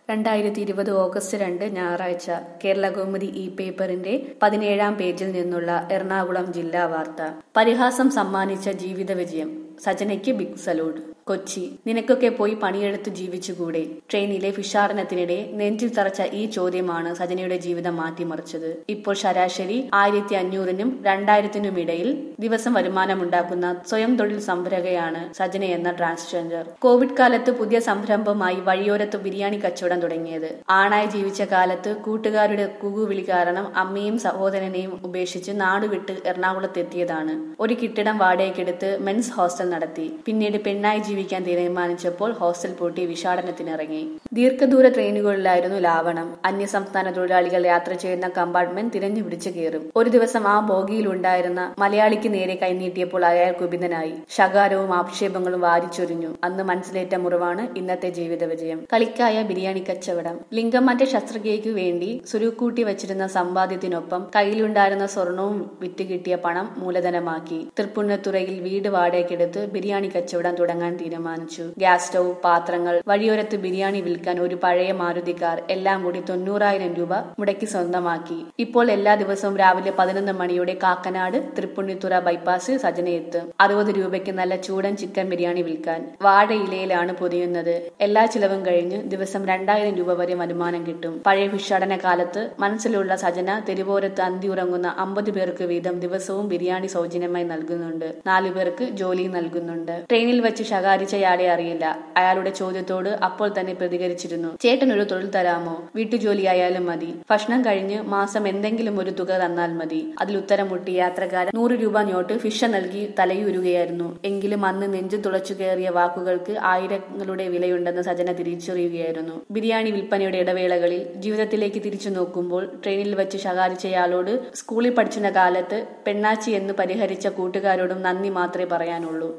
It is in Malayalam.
രണ്ടായിരത്തി ഇരുപത് ഓഗസ്റ്റ് രണ്ട് ഞായറാഴ്ച കേരള കൗമുദി ഇ പേപ്പറിന്റെ പതിനേഴാം പേജിൽ നിന്നുള്ള എറണാകുളം ജില്ലാ വാർത്ത പരിഹാസം സമ്മാനിച്ച ജീവിത വിജയം സജനയ്ക്ക് ബിഗ് സലൂട്ട് കൊച്ചി നിനക്കൊക്കെ പോയി പണിയെടുത്ത് ജീവിച്ചുകൂടെ ട്രെയിനിലെ ഫിഷാടനത്തിനിടെ നെഞ്ചിൽ തറച്ച ഈ ചോദ്യമാണ് സജനയുടെ ജീവിതം മാറ്റിമറിച്ചത് ഇപ്പോൾ ശരാശരി ആയിരത്തി അഞ്ഞൂറിനും രണ്ടായിരത്തിനും ഇടയിൽ ദിവസം വരുമാനമുണ്ടാക്കുന്ന സ്വയം തൊഴിൽ സംരംഭകയാണ് സജന എന്ന ട്രാൻസ്ജെൻഡർ കോവിഡ് കാലത്ത് പുതിയ സംരംഭമായി വഴിയോരത്ത് ബിരിയാണി കച്ചവടം തുടങ്ങിയത് ആണായി ജീവിച്ച കാലത്ത് കൂട്ടുകാരുടെ കുകുവിളി കാരണം അമ്മയും സഹോദരനെയും ഉപേക്ഷിച്ച് നാടുവിട്ട് എറണാകുളത്തെത്തിയതാണ് ഒരു കെട്ടിടം വാടകയ്ക്കെടുത്ത് മെൻസ് ഹോസ്റ്റൽ നടത്തി പിന്നീട് പെണ്ണായി ജീവിക്കാൻ തീരുമാനിച്ചപ്പോൾ ഹോസ്റ്റൽ പൂട്ടി വിഷാടനത്തിനിറങ്ങി ദീർഘദൂര ട്രെയിനുകളിലായിരുന്നു ലാവണം അന്യസംസ്ഥാന തൊഴിലാളികൾ യാത്ര ചെയ്യുന്ന കമ്പാർട്ട്മെന്റ് തിരഞ്ഞു പിടിച്ചു കയറും ഒരു ദിവസം ആ ബോഗിയിലുണ്ടായിരുന്ന മലയാളിക്ക് നേരെ കൈനീട്ടിയപ്പോൾ അയാൾ കുപിതനായി ശകാരവും ആക്ഷേപങ്ങളും വാരിച്ചൊരിഞ്ഞു അന്ന് മനസ്സിലേറ്റ മുറിവാണ് ഇന്നത്തെ ജീവിത വിജയം കളിക്കായ ബിരിയാണി കച്ചവടം ലിംഗമാറ്റ ശസ്ത്രക്രിയയ്ക്കു വേണ്ടി സുരുക്കൂട്ടി വച്ചിരുന്ന സമ്പാദ്യത്തിനൊപ്പം കയ്യിലുണ്ടായിരുന്ന സ്വർണവും വിറ്റ് കിട്ടിയ പണം മൂലധനമാക്കി തൃപ്പുണ്ണത്തുറയിൽ വീട് വാടകയ്ക്കെടുത്ത് ബിരിയാണി കച്ചവടം തുടങ്ങാൻ തീരുമാനിച്ചു ഗ്യാസ് സ്റ്റൗ പാത്രങ്ങൾ വഴിയോരത്ത് ബിരിയാണി വിൽക്കാൻ ഒരു പഴയ മാരുതി കാർ എല്ലാം കൂടി തൊണ്ണൂറായിരം രൂപ മുടക്കി സ്വന്തമാക്കി ഇപ്പോൾ എല്ലാ ദിവസവും രാവിലെ പതിനൊന്ന് മണിയോടെ കാക്കനാട് തൃപ്പുണ്ണിത്തുറ ബൈപ്പാസ് സജനയെത്തും അറുപത് രൂപയ്ക്ക് നല്ല ചൂടൻ ചിക്കൻ ബിരിയാണി വിൽക്കാൻ വാഴയിലയിലാണ് പൊതിയുന്നത് എല്ലാ ചിലവും കഴിഞ്ഞ് ദിവസം രണ്ടായിരം രൂപ വരെ വരുമാനം കിട്ടും പഴയ ഭിക്ഷാടന കാലത്ത് മനസ്സിലുള്ള സജന തെരുവോരത്ത് അന്തി ഉറങ്ങുന്ന അമ്പത് പേർക്ക് വീതം ദിവസവും ബിരിയാണി സൗജന്യമായി നൽകുന്നുണ്ട് നാലു പേർക്ക് ജോലി നൽകുന്നുണ്ട് ട്രെയിനിൽ വെച്ച് ശകാരിച്ചയാളെ അറിയില്ല അയാളുടെ ചോദ്യത്തോട് അപ്പോൾ തന്നെ പ്രതികരിച്ചിരുന്നു ചേട്ടൻ ഒരു തൊഴിൽ തരാമോ വീട്ടുജോലിയായാലും മതി ഭക്ഷണം കഴിഞ്ഞ് മാസം എന്തെങ്കിലും ഒരു തുക തന്നാൽ മതി അതിൽ ഉത്തരം മുട്ടി യാത്രക്കാരൻ നൂറ് രൂപ ഞോട്ട് ഫിഷ നൽകി തലയുരുകയായിരുന്നു എങ്കിലും അന്ന് നെഞ്ചു തുളച്ചു കയറിയ വാക്കുകൾക്ക് ആയിരങ്ങളുടെ വിലയുണ്ടെന്ന് സജന തിരിച്ചറിയുകയായിരുന്നു ബിരിയാണി വിൽപ്പനയുടെ ഇടവേളകളിൽ ജീവിതത്തിലേക്ക് തിരിച്ചു നോക്കുമ്പോൾ ട്രെയിനിൽ വെച്ച് ശകാരിച്ചയാളോട് സ്കൂളിൽ പഠിച്ചിരുന്ന കാലത്ത് പെണ്ണാച്ചി എന്ന് പരിഹരിച്ച കൂട്ടുകാരോടും നന്ദി മാത്രമേ പറയാനുള്ളൂ